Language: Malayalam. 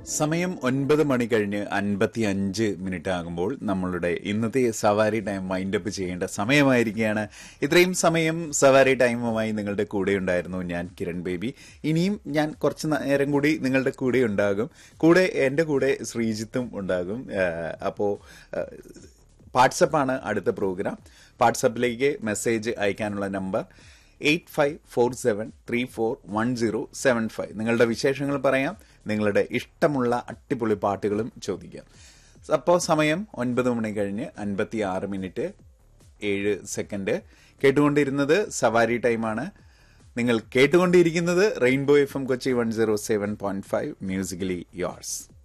സമയം ഒൻപത് മണി കഴിഞ്ഞ് അൻപത്തി അഞ്ച് മിനിറ്റ് ആകുമ്പോൾ നമ്മളുടെ ഇന്നത്തെ സവാരി ടൈം വൈൻഡപ്പ് ചെയ്യേണ്ട സമയമായിരിക്കുകയാണ് ഇത്രയും സമയം സവാരി ടൈമുമായി നിങ്ങളുടെ കൂടെ ഉണ്ടായിരുന്നു ഞാൻ കിരൺ ബേബി ഇനിയും ഞാൻ കുറച്ച് നേരം കൂടി നിങ്ങളുടെ കൂടെ ഉണ്ടാകും കൂടെ എൻ്റെ കൂടെ ശ്രീജിത്തും ഉണ്ടാകും ഏഹ് അപ്പോ ഏഹ് വാട്സപ്പാണ് അടുത്ത പ്രോഗ്രാം വാട്സപ്പിലേക്ക് മെസ്സേജ് അയക്കാനുള്ള number eight five four seven three four one zero seven five നിങ്ങളുടെ വിശേഷങ്ങൾ പറയാം നിങ്ങളുടെ ഇഷ്ടമുള്ള അടിപൊളി പാട്ടുകളും ചോദിക്കാം അപ്പോൾ സമയം ഒൻപത് മണി കഴിഞ്ഞ് അൻപത്തി ആറ് മിനിറ്റ് ഏഴ് സെക്കൻഡ് കേട്ടുകൊണ്ടിരുന്നത് സവാരി ടൈമാണ് നിങ്ങൾ കേട്ടുകൊണ്ടിരിക്കുന്നത് rainbow F M Kochi one zero seven point five musically yours